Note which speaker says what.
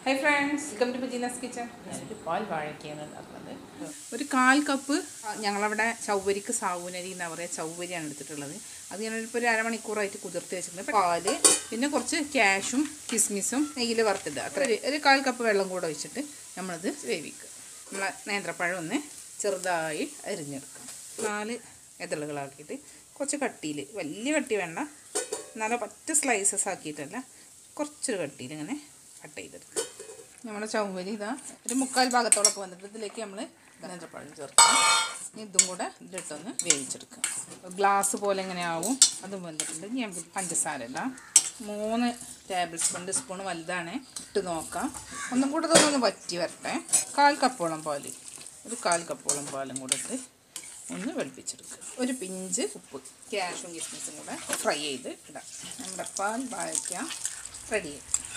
Speaker 1: high friends welcome to Bajeena's kitchen ഞാനൊരു പാൽ വാഴയ്ക്കാണ് ഉണ്ടാക്കുന്നത് ഒരു കാൽ കപ്പ് ആ, ഞങ്ങളവിടെ ചൗവരിക്ക് സാവൂനരി എന്നാ പറയുക ചൗവരിയാണ് എടുത്തിട്ടുള്ളത് അത് ഞാനിപ്പോൾ ഒരു അരമണിക്കൂറായിട്ട് കുതിർത്ത് വെച്ചിട്ടുണ്ട് പാല് പിന്നെ കുറച്ച് ക്യാഷും കിസ്മിസും നെയ്യിൽ വറുത്തിടുക അത്ര ഒരു- ഒരു കാൽ കപ്പ് വെള്ളം കൂടെ ഒഴിച്ചിട്ട് നമ്മളത് വേവിക്കുക നമ്മളെ നേന്ത്രപ്പഴം ഒന്ന് ചെറുതായി അരിഞ്ഞെടുക്കുക നാല് എതളുകളാക്കിയിട്ട് കുറച്ച് കട്ടിയിൽ വലിയ കട്ടി വേണ്ട എന്നാലും പറ്റ സ്ലൈസസ് ആക്കിയിട്ടല്ല കുറച്ചൊരു കട്ടിയിൽ ഇങ്ങനെ കട്ട് ചെയ്തെടുക്കുക നമ്മുടെ ചൗവരി ഇതാ ഒരു മുക്കാൽ ഭാഗത്തോളൊക്കെ വന്നിട്ട് ഇതിലേക്ക് നമ്മൾ നേന്ത്രപ്പഴം ചേർക്കുക ഇനി ഇതും കൂടെ ഇതിട്ടൊന്ന് വേവിച്ചെടുക്കുക ഗ്ലാസ് പോലെ എങ്ങനെ ആവും അതും വന്നിട്ടുണ്ട് ഇനി നമുക്ക് പഞ്ചസാര ഇടാം മൂന്ന് ടേബിൾ സ്പൂൺ സ്പൂൺ വലുതാണ് ഇട്ട് നോക്കാം ഒന്നും കൂടെ തോന്നുന്നു വറ്റി വരട്ടെ കാൽ കപ്പോളം പാല് ഒരു കാൽ കപ്പോളം പാലും കൂടെ ഇട്ട് ഒന്ന് വെളുപ്പിച്ചെടുക്കുക ഒരു പിഞ്ച് ഉപ്പ് ക്യാഷും കിസ്മിസും കൂടെ ഫ്രൈ ചെയ്ത് ഇടാം നമ്മുടെ പാൽ വാഴയ്ക്ക റെഡി